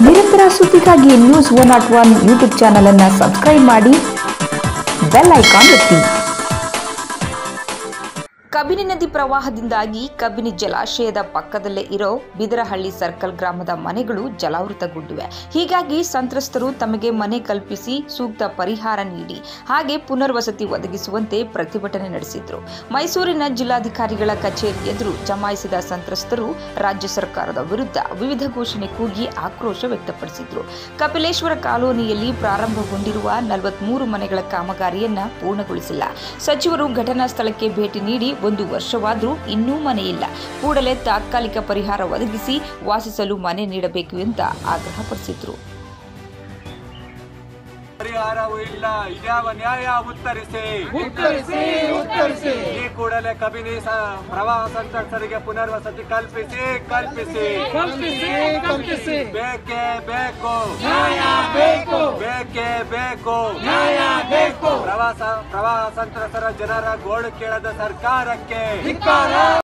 ನಿರಂತರ ಸುದ್ದಿಗಾಗಿ news one not one YouTube channel ಅನ್ನು ಸಬ್ಸ್ಕ್ರೈಬ್ ಮಾಡಿ ಬೆಲ್ ಐಕಾನ್ ಒತ್ತಿ ಕಬಿನಿ ನದಿ ಪ್ರವಾಹದಿಂದಾಗಿ ಕಬಿನಿ ಜಲಾಶಯದ ಪಕ್ಕದಲ್ಲೇ ಇರೋ ಬಿದರಹಳ್ಳಿ ಸರ್ಕಲ್ ಗ್ರಾಮದ ಮನೆಗಳು ಜಲಾವೃತಗೊಂಡಿವೆ ಹೀಗಾಗಿ ಸಂತ್ರಸ್ತರು ತಮಗೆ ಮನೆ ಕಲ್ಪಿಸಿ ಸೂಕ್ತ ಪರಿಹಾರ ನೀಡಿ ಹಾಗೆ ಪುನರ್ವಸತಿ ಒದಗಿಸುವಂತೆ ಪ್ರತಿಭಟನೆ ನಡೆಸಿದ್ರು ಮೈಸೂರಿನ ಜಿಲ್ಲಾಧಿಕಾರಿಗಳ ಕಚೇರಿ ಎದುರು ಜಮಾಯಿಸಿದ ಸಂತ್ರಸ್ತರು ರಾಜ್ಯ ಸರ್ಕಾರದ ವಿರುದ್ಧ ವಿವಿಧ ಘೋಷಣೆ ಕೂಗಿ ಆಕ್ರೋಶ ವ್ಯಕ್ತಪಡಿಸಿದ್ರು ಕಪಿಲೇಶ್ವರ ಕಾಲೋನಿಯಲ್ಲಿ ಪ್ರಾರಂಭಗೊಂಡಿರುವ ನಲವತ್ಮೂರು ಮನೆಗಳ ಕಾಮಗಾರಿಯನ್ನ ಪೂರ್ಣಗೊಳಿಸಿಲ್ಲ ಸಚಿವರು ಘಟನಾ ಸ್ಥಳಕ್ಕೆ ಭೇಟಿ ನೀಡಿ ಒಂದು ವರ್ಷವಾದರೂ ಇನ್ನೂ ಮನೆ ಇಲ್ಲ ಕೂಡಲೇ ತಾತ್ಕಾಲಿಕ ಪರಿಹಾರ ಒದಗಿಸಿ ವಾಸಿಸಲು ಮನೆ ನೀಡಬೇಕು ಅಂತ ಆಗ್ರಹಪಡಿಸಿದ್ರು ಪರಿಹಾರವೂ ಇಲ್ಲ ಇದ್ಯಾವ ನ್ಯಾಯ ಉತ್ತರಿಸಿ ಉತ್ತರಿಸಿ ಉತ್ತರಿಸಿ ಈ ಕೂಡಲೇ ಕಬಿನಿ ಸ- ಪ್ರವಾಹ ಸಂತ್ರಸ್ತರಿಗೆ ಪುನರ್ವಸತಿ ಕಲ್ಪಿಸಿ ಕಲ್ಪಿಸಿ ಕಲ್ಪಿಸಿ ಕಲ್ಪಿಸಿ ಬೇಕೇ ಬೇಕು ನ್ಯಾಯ ಬೇಕು ಬೇಕೇ ಬೇಕು ನ್ಯಾಯ ಬೇಕು ಪ್ರವಾಸ ಪ್ರವಾಹ ಸಂತ್ರಸ್ತರ ಜನರ ಗೋಳು ಕೇಳದ ಸರ್ಕಾರಕ್ಕೆ ಧಿಕ್ಕಾರ